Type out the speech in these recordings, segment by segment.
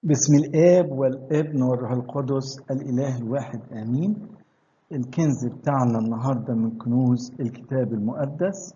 بسم الآب والابن والروح القدس الإله الواحد آمين الكنز بتاعنا النهاردة من كنوز الكتاب المقدس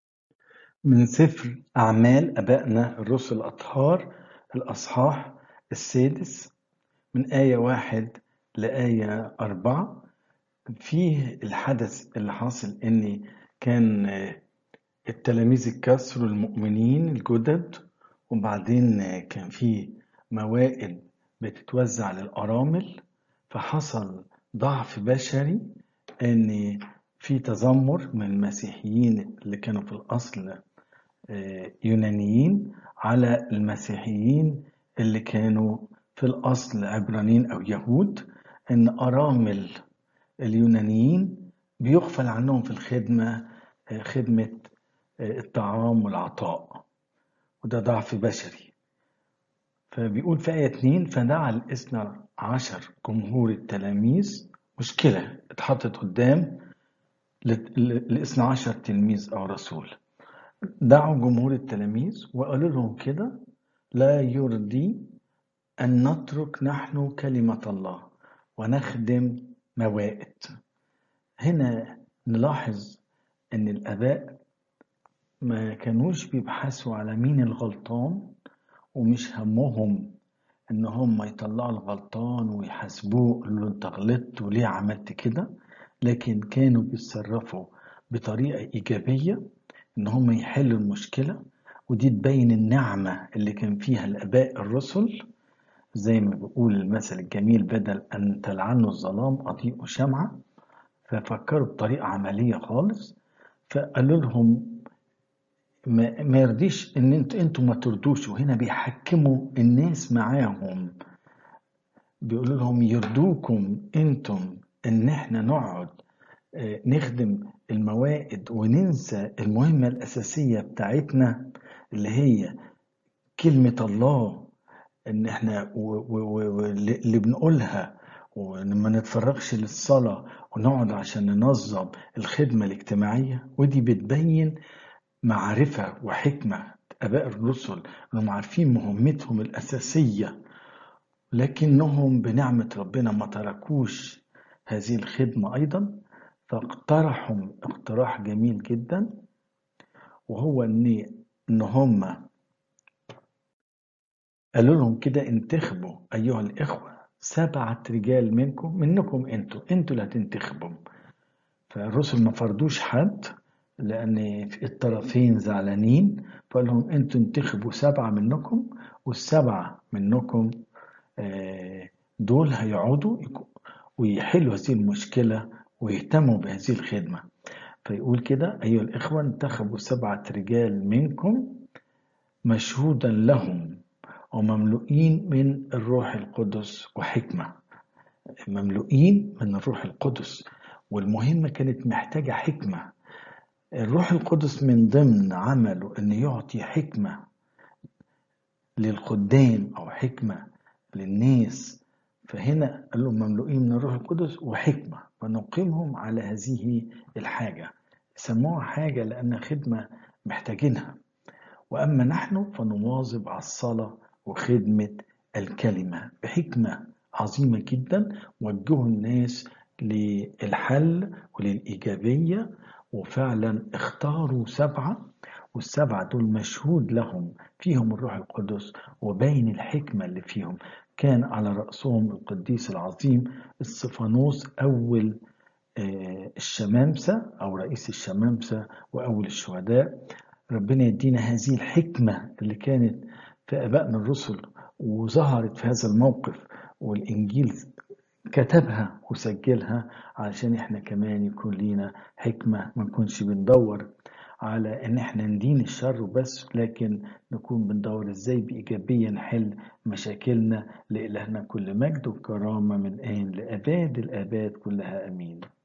من سفر أعمال أبائنا الرسل الأطهار الأصحاح السادس من آية واحد لآية أربعة فيه الحدث اللي حاصل إن كان التلاميذ الكسر المؤمنين الجدد وبعدين كان فيه موائد بتتوزع للأرامل فحصل ضعف بشري ان في تذمر من المسيحيين اللي كانوا في الاصل يونانيين على المسيحيين اللي كانوا في الاصل عبرانيين او يهود ان ارامل اليونانيين بيغفل عنهم في الخدمه خدمه الطعام والعطاء وده ضعف بشري فبيقول في آية 2 فدعا الاثنى عشر جمهور التلاميذ مشكلة اتحطت قدام الاثنى عشر تلميذ أو رسول دعوا جمهور التلاميذ وقالوا لهم كده لا يرضي أن نترك نحن كلمة الله ونخدم موائد هنا نلاحظ أن الآباء ما كانوش بيبحثوا على مين الغلطان ومش همهم ان هم يطلعوا الغلطان ويحاسبوه يقولوا له انت غلطت وليه عملت كده لكن كانوا بيتصرفوا بطريقه ايجابيه ان هم يحلوا المشكله ودي تبين النعمه اللي كان فيها الاباء الرسل زي ما بيقول المثل الجميل بدل ان تلعنوا الظلام اضيئوا شمعه ففكروا بطريقه عمليه خالص فقالوا لهم ما, ما يرضيش ان انتوا انتوا ما ترضوش وهنا بيحكموا الناس معاهم بيقولوا لهم يرضوكم انتم ان احنا نقعد نخدم الموائد وننسى المهمة الأساسية بتاعتنا اللي هي كلمة الله ان احنا واللي بنقولها وما نتفرغش للصلاة ونقعد عشان ننظم الخدمة الاجتماعية ودي بتبين معرفة وحكمة آباء الرسل أنهم عارفين مهمتهم الأساسية لكنهم بنعمة ربنا ما تركوش هذه الخدمة أيضا فاقترحوا اقتراح جميل جدا وهو إن إن هم قالوا لهم كده انتخبوا أيها الإخوة سبعة رجال منكم منكم أنتوا أنتوا اللي هتنتخبوا فالرسل ما فرضوش حد لأن الطرفين زعلانين فقال لهم أنتوا انتخبوا سبعة منكم والسبعة منكم دول هيقعدوا ويحلوا هذه المشكلة ويهتموا بهذه الخدمة فيقول كده أيها الإخوة انتخبوا سبعة رجال منكم مشهودا لهم ومملوئين من الروح القدس وحكمة مملوئين من الروح القدس والمهمة كانت محتاجة حكمة الروح القدس من ضمن عمله ان يعطي حكمة للخدام او حكمة للناس فهنا قال لهم مملوئين من الروح القدس وحكمة فنقيمهم على هذه الحاجة سموها حاجة لأن خدمة محتاجينها وأما نحن فنواظب على الصلاة وخدمة الكلمة بحكمة عظيمة جدا وجهوا الناس للحل وللإيجابية وفعلا اختاروا سبعة والسبعة دول مشهود لهم فيهم الروح القدس وبين الحكمة اللي فيهم كان على رأسهم القديس العظيم الصفانوس أول الشمامسة أو رئيس الشمامسة وأول الشهداء ربنا يدينا هذه الحكمة اللي كانت في آبائنا الرسل وظهرت في هذا الموقف والإنجيل كتبها وسجلها علشان احنا كمان يكون لينا حكمة ما نكونش بندور على ان احنا ندين الشر وبس لكن نكون بندور ازاي بإيجابية نحل مشاكلنا لإلهنا كل مجد وكرامة من آن لأباد الآباد كلها أمين